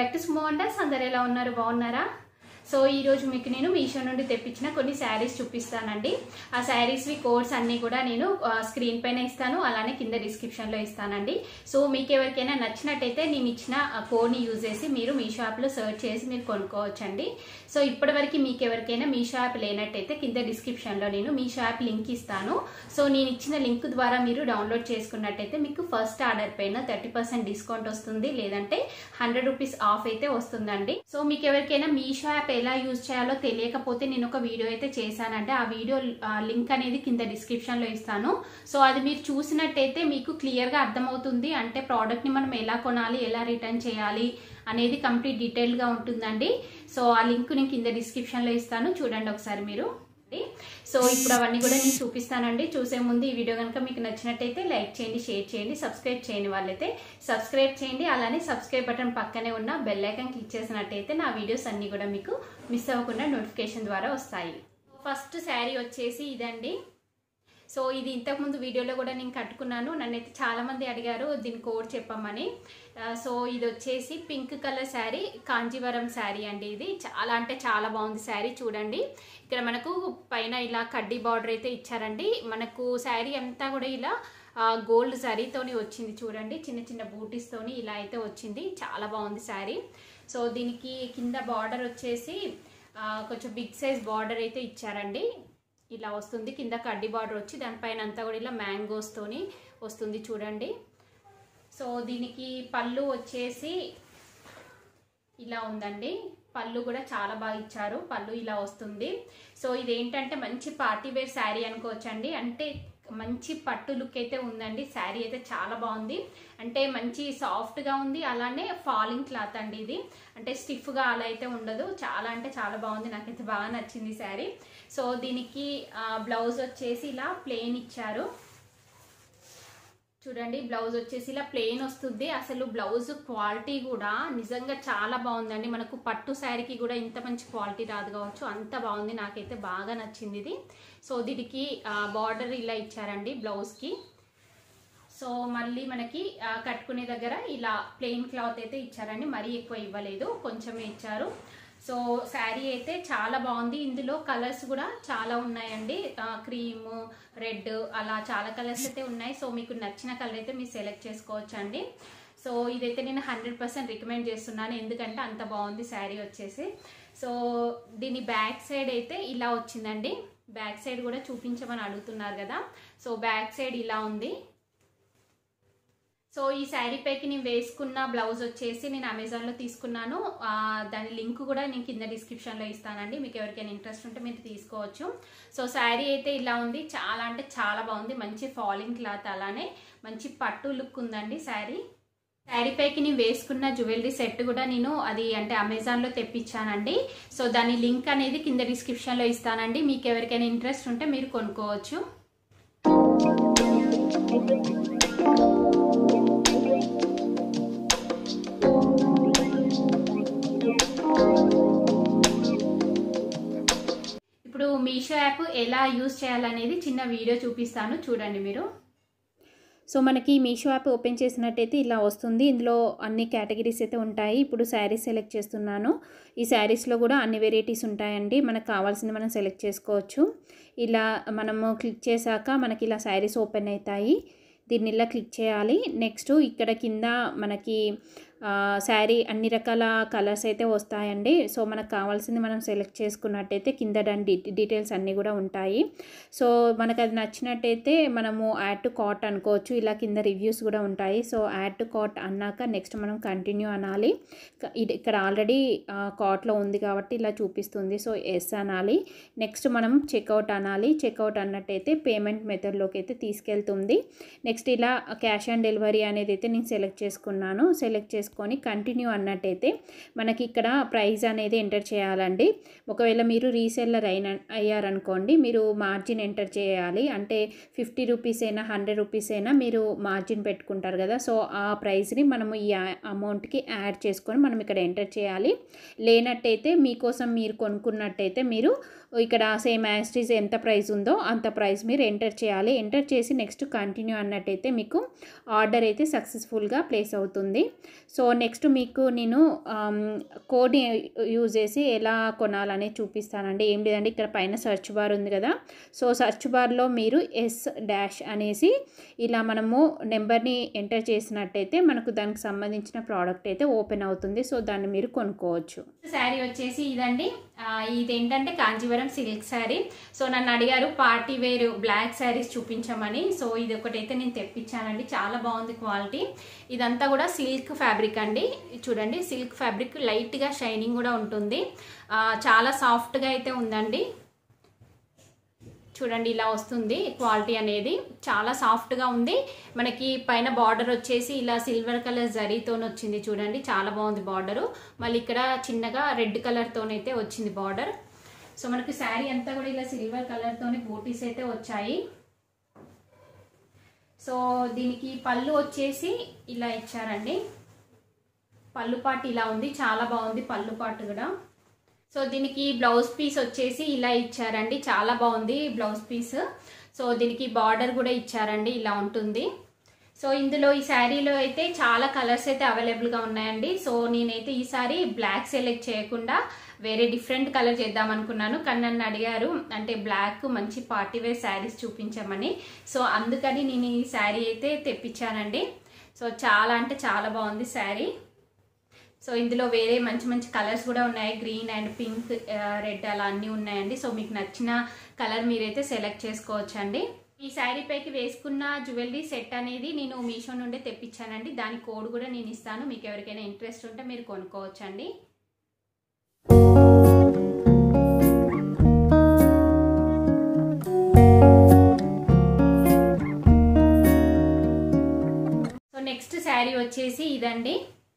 back to స్మో అండర్స్ అందరు ఎలా ఉన్నారు బాగున్నారా సో ఈ రోజు మీకు నేను మీషో నుండి తెప్పించిన కొన్ని శారీస్ చూపిస్తానండి ఆ శారీస్వి కోడ్స్ అన్నీ కూడా నేను ఆ, స్క్రీన్ పైన ఇస్తాను అలానే కింద డిస్క్రిప్షన్లో ఇస్తానండి సో మీకు ఎవరికైనా నచ్చినట్టయితే నేను ఇచ్చిన ఆ కోడ్ని యూజ్ చేసి మీరు మీషో యాప్లో సెర్చ్ చేసి మీరు కొనుక్కోవచ్చండి సో ఇప్పటివరకు మీకు ఎవరికైనా మీషో యాప్ లేనట్టయితే కింద డిస్క్రిప్షన్లో నేను మీషో యాప్ లింక్ ఇస్తాను సో నేను ఇచ్చిన లింక్ ద్వారా మీరు డౌన్లోడ్ చేసుకున్నట్టయితే మీకు ఫస్ట్ ఆర్డర్ పైన థర్టీ పర్సెంట్ డిస్కౌంట్ వస్తుంది లేదంటే హండ్రెడ్ రూపీస్ ఆఫ్ అయితే వస్తుందండి సో మీకు ఎవరికైనా మీషో యాప్ ఎలా యూజ్ చేయాలో తెలియకపోతే నేను ఒక వీడియో అయితే చేశానంటే ఆ వీడియో లింక్ అనేది కింద డిస్క్రిప్షన్లో ఇస్తాను సో అది మీరు చూసినట్టయితే మీకు క్లియర్గా అర్థమవుతుంది అంటే ప్రోడక్ట్ని మనం ఎలా కొనాలి ఎలా రిటర్న్ చేయాలి అనేది కంప్లీట్ డీటెయిల్గా ఉంటుందండి సో ఆ లింక్ నేను కింద డిస్క్రిప్షన్లో ఇస్తాను చూడండి ఒకసారి మీరు సో ఇప్పుడు అవన్నీ కూడా నేను చూపిస్తానండి చూసే ముందు ఈ వీడియో కనుక మీకు నచ్చినట్టయితే లైక్ చేయండి షేర్ చేయండి సబ్స్క్రైబ్ చేయని వాళ్ళైతే సబ్స్క్రైబ్ చేయండి అలానే సబ్స్క్రైబ్ బటన్ పక్కనే ఉన్న బెల్ ఐకాన్ క్లిక్ చేసినట్టయితే నా వీడియోస్ అన్నీ కూడా మీకు మిస్ అవ్వకుండా నోటిఫికేషన్ ద్వారా వస్తాయి ఫస్ట్ శారీ వచ్చేసి ఇదండి సో ఇది ఇంతకుముందు వీడియోలో కూడా నేను కట్టుకున్నాను నన్నైతే చాలామంది అడిగారు దీని కోడ్ చెప్పమని ఆ, సో ఇది వచ్చేసి పింక్ కలర్ శారీ కాంజీవరం శారీ అండి ఇది చాలా అంటే చాలా బాగుంది శారీ చూడండి ఇక్కడ మనకు పైన ఇలా కడ్డీ బార్డర్ అయితే ఇచ్చారండి మనకు శారీ అంతా కూడా ఇలా ఆ, గోల్డ్ జరీతోని వచ్చింది చూడండి చిన్న చిన్న బూటీస్తోని ఇలా అయితే వచ్చింది చాలా బాగుంది శారీ సో దీనికి కింద బార్డర్ వచ్చేసి ఆ, కొంచెం బిగ్ సైజ్ బార్డర్ అయితే ఇచ్చారండి ఇలా వస్తుంది కింద కడ్డీ బార్డర్ వచ్చి దానిపైన అంతా కూడా ఇలా మ్యాంగోస్తోని వస్తుంది చూడండి సో దీనికి పళ్ళు వచ్చేసి ఇలా ఉందండి పళ్ళు కూడా చాలా బాగా ఇచ్చారు పళ్ళు ఇలా వస్తుంది సో ఇదేంటంటే మంచి పార్టీ వేర్ శారీ అనుకోవచ్చండి అంటే మంచి పట్టు లుక్ అయితే ఉందండి శారీ అయితే చాలా బాగుంది అంటే మంచి సాఫ్ట్గా ఉంది అలానే ఫాలింగ్ క్లాత్ అండి ఇది అంటే స్టిఫ్గా అలా అయితే ఉండదు చాలా అంటే చాలా బాగుంది నాకైతే బాగా నచ్చింది శారీ సో దీనికి బ్లౌజ్ వచ్చేసి ఇలా ప్లెయిన్ ఇచ్చారు చూడండి బ్లౌజ్ వచ్చేసి ఇలా ప్లెయిన్ వస్తుంది అసలు బ్లౌజ్ క్వాలిటీ కూడా నిజంగా చాలా బాగుందండి మనకు పట్టు శారీకి కూడా ఇంత మంచి క్వాలిటీ రాదు కావచ్చు అంత బాగుంది నాకైతే బాగా నచ్చింది ఇది సో దీనికి బార్డర్ ఇలా ఇచ్చారండి బ్లౌజ్కి సో మళ్ళీ మనకి ఆ, కట్టుకునే దగ్గర ఇలా ప్లెయిన్ క్లాత్ అయితే ఇచ్చారండి మరీ ఎక్కువ ఇవ్వలేదు కొంచెమే ఇచ్చారు సో శారీ అయితే చాలా బాగుంది ఇందులో కలర్స్ కూడా చాలా ఉన్నాయండి క్రీమ్ రెడ్ అలా చాలా కలర్స్ అయితే ఉన్నాయి సో మీకు నచ్చిన కలర్ అయితే మీరు సెలెక్ట్ చేసుకోవచ్చు అండి సో ఇదైతే నేను హండ్రెడ్ పర్సెంట్ రికమెండ్ చేస్తున్నాను ఎందుకంటే అంత బాగుంది శారీ వచ్చేసి సో దీని బ్యాక్ సైడ్ అయితే ఇలా వచ్చిందండి బ్యాక్ సైడ్ కూడా చూపించమని అడుగుతున్నారు కదా సో బ్యాక్ సైడ్ ఇలా ఉంది సో ఈ శారీ పైకి నేను వేసుకున్న బ్లౌజ్ వచ్చేసి నేను అమెజాన్లో తీసుకున్నాను ఆ, దాని లింక్ కూడా నేను కింద డిస్క్రిప్షన్లో ఇస్తానండి మీకు ఎవరికైనా ఇంట్రెస్ట్ ఉంటే మీరు తీసుకోవచ్చు సో శారీ అయితే ఇలా ఉంది చాలా అంటే చాలా బాగుంది మంచి ఫాలింగ్ క్లాత్ అలానే మంచి పట్టు లుక్ ఉందండి శారీ శారీ పైకి నేను వేసుకున్న జ్యువెలరీ సెట్ కూడా నేను అది అంటే అమెజాన్లో తెప్పించానండి సో దాని లింక్ అనేది కింద డిస్క్రిప్షన్లో ఇస్తానండి మీకు ఎవరికైనా ఇంట్రెస్ట్ ఉంటే మీరు కొనుక్కోవచ్చు ఇప్పుడు మీషో యాప్ ఎలా యూజ్ చేయాలనేది చిన్న వీడియో చూపిస్తాను చూడండి మీరు సో మనకి మీషో యాప్ ఓపెన్ చేసినట్టయితే ఇలా వస్తుంది ఇందులో అన్ని కేటగిరీస్ అయితే ఉంటాయి ఇప్పుడు శారీస్ సెలెక్ట్ చేస్తున్నాను ఈ శారీస్లో కూడా అన్ని వెరైటీస్ ఉంటాయండి మనకు కావాల్సింది మనం సెలెక్ట్ చేసుకోవచ్చు ఇలా మనము క్లిక్ చేశాక మనకి ఇలా శారీస్ ఓపెన్ అవుతాయి దీన్ని ఇలా క్లిక్ చేయాలి నెక్స్ట్ ఇక్కడ కింద మనకి శారీ అన్ని రకాల కలర్స్ అయితే వస్తాయండి సో మనకు కావాల్సింది మనం సెలెక్ట్ చేసుకున్నట్టయితే కింద దాని డీ డీటెయిల్స్ అన్నీ కూడా ఉంటాయి సో మనకు అది నచ్చినట్టయితే మనము యాడ్ టు కార్ట్ అనుకోవచ్చు ఇలా కింద రివ్యూస్ కూడా ఉంటాయి సో యాడ్ టు కార్ట్ అన్నాక నెక్స్ట్ మనం కంటిన్యూ అనాలి క- ఇది ఇక్కడ ఆల్రెడీ కార్ట్లో ఉంది కాబట్టి ఇలా చూపిస్తుంది సో ఎస్ అనాలి నెక్స్ట్ మనం చెక్అవుట్ అనాలి చెక్అవుట్ అన్నట్టయితే పేమెంట్ మెథడ్లోకి అయితే తీసుకెళ్తుంది నెక్స్ట్ ఇలా క్యాష్ ఆన్ డెలివరీ అనేది అయితే నేను సెలెక్ట్ చేసుకున్నాను సెలెక్ట్ చేసుకొని కంటిన్యూ అన్నట్టయితే మనకి ఇక్కడ ప్రైస్ అనేది ఎంటర్ చేయాలండి ఒకవేళ మీరు రీసెల్లర్ అయిన అయ్యారనుకోండి మీరు మార్జిన్ ఎంటర్ చేయాలి అంటే ఫిఫ్టీ రూపీస్ అయినా హండ్రెడ్ రూపీస్ అయినా మీరు మార్జిన్ పెట్టుకుంటారు కదా సో ఆ ప్రైస్ని మనము ఈ అమౌంట్కి యాడ్ చేసుకొని మనం ఇక్కడ ఎంటర్ చేయాలి లేనట్టయితే మీకోసం మీరు కొనుక్కున్నట్టయితే మీరు ఇక్కడ సేమ్ యాస్టీస్ ఎంత ప్రైస్ ఉందో అంత ప్రైస్ మీరు ఎంటర్ చేయాలి ఎంటర్ చేసి నెక్స్ట్ కంటిన్యూ అన్నట్టయితే మీకు ఆర్డర్ అయితే సక్సెస్ఫుల్గా ప్లేస్ అవుతుంది సో నెక్స్ట్ మీకు నేను కోడ్ యూజ్ చేసి ఎలా కొనాలనేది చూపిస్తానండి ఏం లేదండి ఇక్కడ పైన సెర్చ్ బార్ ఉంది కదా సో సెర్చ్ బార్లో మీరు ఎస్ డాష్ అనేసి ఇలా మనము నెంబర్ని ఎంటర్ చేసినట్టయితే మనకు దానికి సంబంధించిన ప్రోడక్ట్ అయితే ఓపెన్ అవుతుంది సో దాన్ని మీరు కొనుక్కోవచ్చు శారీ వచ్చేసి ఇదండి ఆ, ఇదేంటంటే కాంజీవరం సిల్క్ శారీ సో నన్ను అడిగారు పార్టీ వేర్ బ్లాక్ శారీస్ చూపించమని సో ఇది ఒకటైతే నేను తెప్పించానండి చాలా బాగుంది క్వాలిటీ ఇదంతా కూడా సిల్క్ ఫ్యాబ్రిక్ అండి చూడండి సిల్క్ ఫ్యాబ్రిక్ లైట్గా షైనింగ్ కూడా ఉంటుంది ఆ, చాలా సాఫ్ట్గా అయితే ఉందండి చూడండి ఇలా వస్తుంది క్వాలిటీ అనేది చాలా సాఫ్ట్గా ఉంది మనకి పైన బార్డర్ వచ్చేసి ఇలా సిల్వర్ కలర్ జరీతో వచ్చింది చూడండి చాలా బాగుంది బార్డరు మళ్ళీ ఇక్కడ చిన్నగా రెడ్ కలర్తోనైతే వచ్చింది బార్డర్ సో మనకి శారీ అంతా కూడా ఇలా సిల్వర్ కలర్తోనే బూటీస్ అయితే వచ్చాయి సో దీనికి పళ్ళు వచ్చేసి ఇలా ఇచ్చారండి పళ్ళు పాటు ఇలా ఉంది చాలా బాగుంది పళ్ళు పాటు కూడా సో దీనికి బ్లౌజ్ పీస్ వచ్చేసి ఇలా ఇచ్చారండి చాలా బాగుంది బ్లౌజ్ పీస్ సో దీనికి బార్డర్ కూడా ఇచ్చారండి ఇలా ఉంటుంది సో ఇందులో ఈ శారీలో అయితే చాలా కలర్స్ అయితే అవైలబుల్గా ఉన్నాయండి సో నేనైతే ఈసారి బ్లాక్ సెలెక్ట్ చేయకుండా వేరే డిఫరెంట్ కలర్ చేద్దాం అనుకున్నాను కానీ నన్ను అడిగారు అంటే బ్లాక్ మంచి పార్టీ వేర్ శారీస్ చూపించమని సో అందుకని నేను ఈ శారీ అయితే తెప్పించానండి సో చాలా అంటే చాలా బాగుంది శారీ సో ఇందులో వేరే మంచి మంచి కలర్స్ కూడా ఉన్నాయి గ్రీన్ అండ్ పింక్ రెడ్ అలా అన్నీ ఉన్నాయండి సో మీకు నచ్చిన కలర్ మీరైతే సెలెక్ట్ చేసుకోవచ్చండి ఈ శారీ పైకి వేసుకున్న జ్యువెలరీ సెట్ అనేది నేను మీషో నుండే తెప్పించానండి దాని కోడ్ కూడా నేను ఇస్తాను మీకు ఎవరికైనా ఇంట్రెస్ట్ ఉంటే మీరు కొనుక్కోవచ్చండి సో నెక్స్ట్ శారీ వచ్చేసి ఇదండి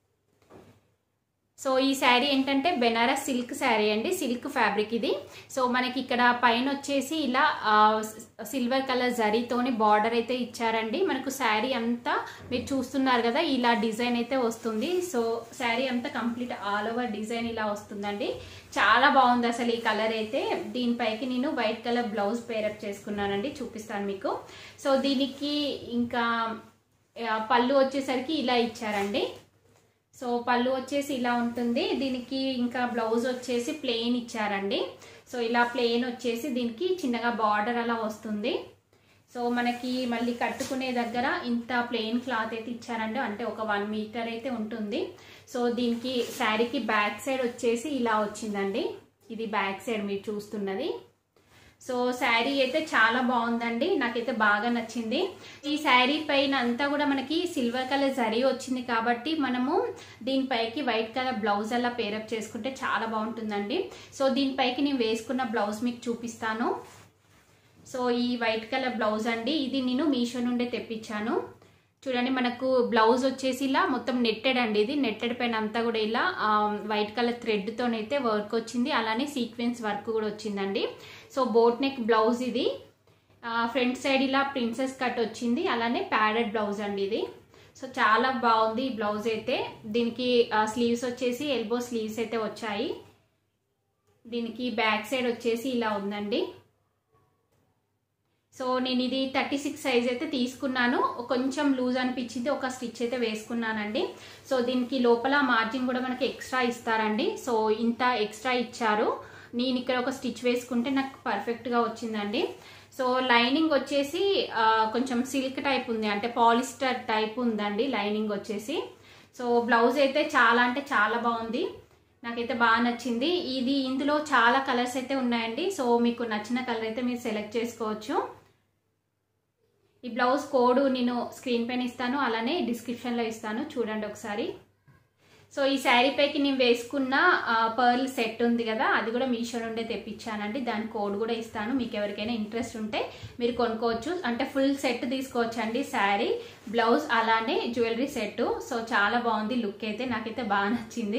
సో ఈ శారీ ఏంటంటే బెనారస్ సిల్క్ శారీ అండి సిల్క్ ఫ్యాబ్రిక్ ఇది సో మనకి ఇక్కడ పైన వచ్చేసి ఇలా సిల్వర్ కలర్ జరీతోని బార్డర్ అయితే ఇచ్చారండి మనకు శారీ అంతా మీరు చూస్తున్నారు కదా ఇలా డిజైన్ అయితే వస్తుంది సో శారీ అంతా కంప్లీట్ ఆల్ ఓవర్ డిజైన్ ఇలా వస్తుందండి చాలా బాగుంది అసలు ఈ కలర్ అయితే దీనిపైకి నేను వైట్ కలర్ బ్లౌజ్ పేరప్ చేసుకున్నానండి చూపిస్తాను మీకు సో దీనికి ఇంకా ఆ, పళ్ళు వచ్చేసరికి ఇలా ఇచ్చారండి సో పళ్ళు వచ్చేసి ఇలా ఉంటుంది దీనికి ఇంకా బ్లౌజ్ వచ్చేసి ప్లెయిన్ ఇచ్చారండి సో ఇలా ప్లెయిన్ వచ్చేసి దీనికి చిన్నగా బార్డర్ అలా వస్తుంది సో మనకి మళ్ళీ కట్టుకునే దగ్గర ఇంత ప్లెయిన్ క్లాత్ అయితే ఇచ్చారండి అంటే ఒక వన్ మీటర్ అయితే ఉంటుంది సో దీనికి శారీకి బ్యాక్ సైడ్ వచ్చేసి ఇలా వచ్చిందండి ఇది బ్యాక్ సైడ్ మీరు చూస్తున్నది సో శారీ అయితే చాలా బాగుందండి నాకైతే బాగా నచ్చింది ఈ శారీ పైన అంతా కూడా మనకి సిల్వర్ కలర్ జరీ వచ్చింది కాబట్టి మనము దీనిపైకి వైట్ కలర్ బ్లౌజ్ అలా పేరప్ చేసుకుంటే చాలా బాగుంటుందండి సో దీనిపైకి నేను వేసుకున్న బ్లౌజ్ మీకు చూపిస్తాను సో ఈ వైట్ కలర్ బ్లౌజ్ అండి ఇది నేను మీషో నుండే తెప్పించాను చూడండి మనకు బ్లౌజ్ వచ్చేసి ఇలా మొత్తం నెట్టెడ్ అండి ఇది నెట్టెడ్ పైన అంతా కూడా ఇలా ఆ, వైట్ కలర్ థ్రెడ్తోనైతే వర్క్ వచ్చింది అలానే సీక్వెన్స్ వర్క్ కూడా వచ్చిందండి సో బోట్ నెక్ బ్లౌజ్ ఇది ఆ, ఫ్రంట్ సైడ్ ఇలా ప్రిన్సెస్ కట్ వచ్చింది అలానే ప్యాడెడ్ బ్లౌజ్ అండి ఇది సో చాలా బాగుంది ఈ బ్లౌజ్ అయితే దీనికి స్లీవ్స్ వచ్చేసి ఎల్బో స్లీవ్స్ అయితే వచ్చాయి దీనికి బ్యాక్ సైడ్ వచ్చేసి ఇలా ఉందండి సో నేను ఇది థర్టీ సిక్స్ సైజ్ అయితే తీసుకున్నాను కొంచెం లూజ్ అనిపించింది ఒక స్టిచ్ అయితే వేసుకున్నానండి సో దీనికి లోపల మార్జిన్ కూడా మనకి ఎక్స్ట్రా ఇస్తారండి సో ఇంత ఎక్స్ట్రా ఇచ్చారు నేను ఇక్కడ ఒక స్టిచ్ వేసుకుంటే నాకు పర్ఫెక్ట్గా వచ్చిందండి సో లైనింగ్ వచ్చేసి ఆ, కొంచెం సిల్క్ టైప్ ఉంది అంటే పాలిస్టర్ టైప్ ఉందండి లైనింగ్ వచ్చేసి సో బ్లౌజ్ అయితే చాలా అంటే చాలా బాగుంది నాకైతే బాగా నచ్చింది ఇది ఇందులో చాలా కలర్స్ అయితే ఉన్నాయండి సో మీకు నచ్చిన కలర్ అయితే మీరు సెలెక్ట్ చేసుకోవచ్చు ఈ బ్లౌజ్ కోడ్ నేను స్క్రీన్ పైన ఇస్తాను అలానే డిస్క్రిప్షన్లో ఇస్తాను చూడండి ఒకసారి సో ఈ శారీ పైకి నేను వేసుకున్న పర్ల్ సెట్ ఉంది కదా అది కూడా మీషో నుండే తెప్పించానండి దాని కోడ్ కూడా ఇస్తాను మీకు ఎవరికైనా ఇంట్రెస్ట్ ఉంటే మీరు కొనుక్కోవచ్చు అంటే ఫుల్ సెట్ తీసుకోవచ్చు అండి శారీ బ్లౌజ్ అలానే జ్యువెలరీ సెట్ సో చాలా బాగుంది లుక్ అయితే నాకైతే బాగా నచ్చింది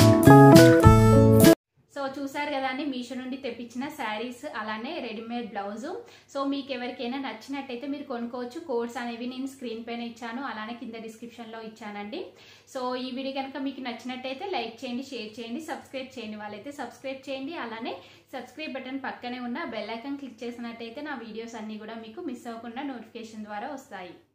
సో చూసారు కదా అండి మీషో నుండి తెప్పించిన శారీస్ అలానే రెడీమేడ్ బ్లౌజ్ బ్లౌజు సో మీకు ఎవరికైనా నచ్చినట్టయితే మీరు కొనుక్కోవచ్చు కోడ్స్ అనేవి నేను స్క్రీన్ పైన ఇచ్చాను అలానే కింద డిస్క్రిప్షన్లో ఇచ్చానండి సో ఈ వీడియో కనుక మీకు నచ్చినట్టయితే లైక్ చేయండి షేర్ చేయండి సబ్స్క్రైబ్ చేయండి వాళ్ళైతే సబ్స్క్రైబ్ చేయండి అలానే సబ్స్క్రైబ్ బటన్ పక్కనే ఉన్న బెల్ ఐకాన్ క్లిక్ చేసినట్టయితే నా వీడియోస్ అన్నీ కూడా మీకు మిస్ అవ్వకుండా నోటిఫికేషన్ ద్వారా వస్తాయి